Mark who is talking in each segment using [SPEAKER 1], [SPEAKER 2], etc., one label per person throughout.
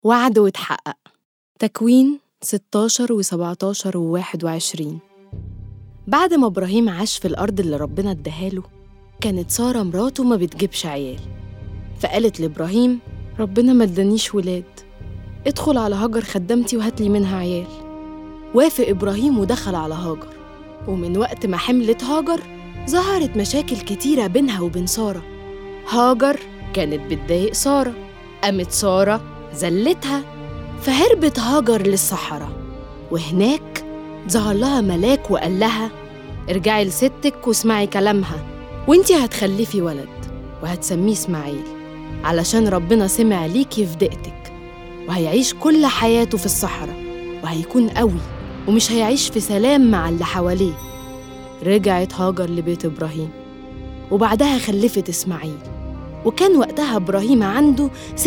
[SPEAKER 1] وعد واتحقق تكوين 16 و17 و21 بعد ما إبراهيم عاش في الأرض اللي ربنا اداهاله كانت سارة مراته ما بتجيبش عيال فقالت لإبراهيم ربنا ما ادانيش ولاد ادخل على هاجر خدامتي وهات لي منها عيال وافق إبراهيم ودخل على هاجر ومن وقت ما حملت هاجر ظهرت مشاكل كتيرة بينها وبين سارة هاجر كانت بتضايق سارة قامت سارة زلتها فهربت هاجر للصحراء وهناك ظهر لها ملاك وقال لها ارجعي لستك واسمعي كلامها وانتي هتخلفي ولد وهتسميه اسماعيل علشان ربنا سمع ليكي في دقتك وهيعيش كل حياته في الصحراء وهيكون قوي ومش هيعيش في سلام مع اللي حواليه رجعت هاجر لبيت إبراهيم وبعدها خلفت إسماعيل وكان وقتها إبراهيم عنده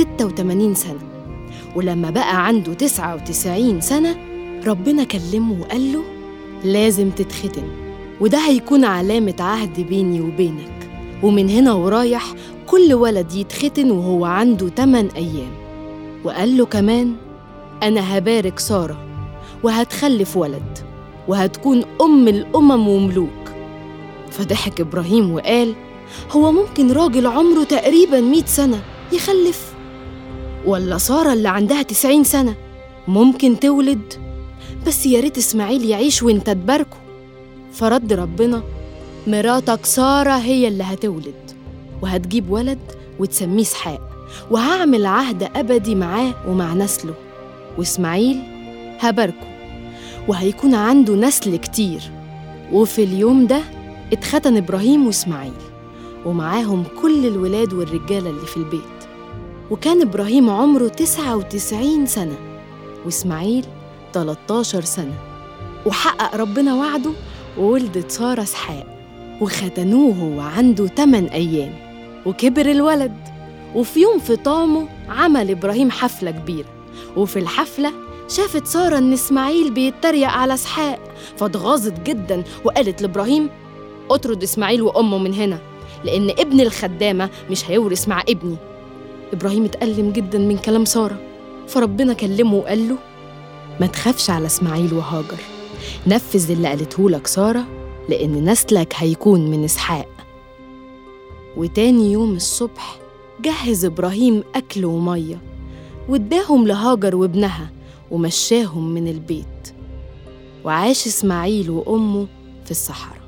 [SPEAKER 1] 86 سنة ولما بقى عنده 99 سنة ربنا كلمه وقال له لازم تتختن وده هيكون علامة عهد بيني وبينك ومن هنا ورايح كل ولد يتختن وهو عنده 8 أيام وقال له كمان أنا هبارك سارة وهتخلف ولد وهتكون أم الأمم وملوك فضحك إبراهيم وقال هو ممكن راجل عمره تقريبا مئة سنة يخلف ولا سارة اللي عندها تسعين سنة ممكن تولد بس يا ريت إسماعيل يعيش وانت تباركه فرد ربنا مراتك سارة هي اللي هتولد وهتجيب ولد وتسميه اسحاق وهعمل عهد أبدي معاه ومع نسله وإسماعيل هباركه وهيكون عنده نسل كتير وفي اليوم ده اتختن إبراهيم وإسماعيل ومعاهم كل الولاد والرجالة اللي في البيت وكان إبراهيم عمره 99 سنة وإسماعيل 13 سنة وحقق ربنا وعده وولدت سارة اسحاق وختنوه وهو عنده 8 أيام وكبر الولد وفي يوم فطامه عمل إبراهيم حفلة كبيرة وفي الحفلة شافت سارة إن إسماعيل بيتريق على اسحاق فاتغاظت جدا وقالت لإبراهيم اطرد إسماعيل وأمه من هنا لأن ابن الخدامة مش هيورث مع ابني إبراهيم اتألم جدا من كلام سارة فربنا كلمه وقال له ما تخافش على إسماعيل وهاجر نفذ اللي قالته لك سارة لأن نسلك هيكون من إسحاق وتاني يوم الصبح جهز إبراهيم أكل ومية واداهم لهاجر وابنها ومشاهم من البيت وعاش إسماعيل وأمه في الصحراء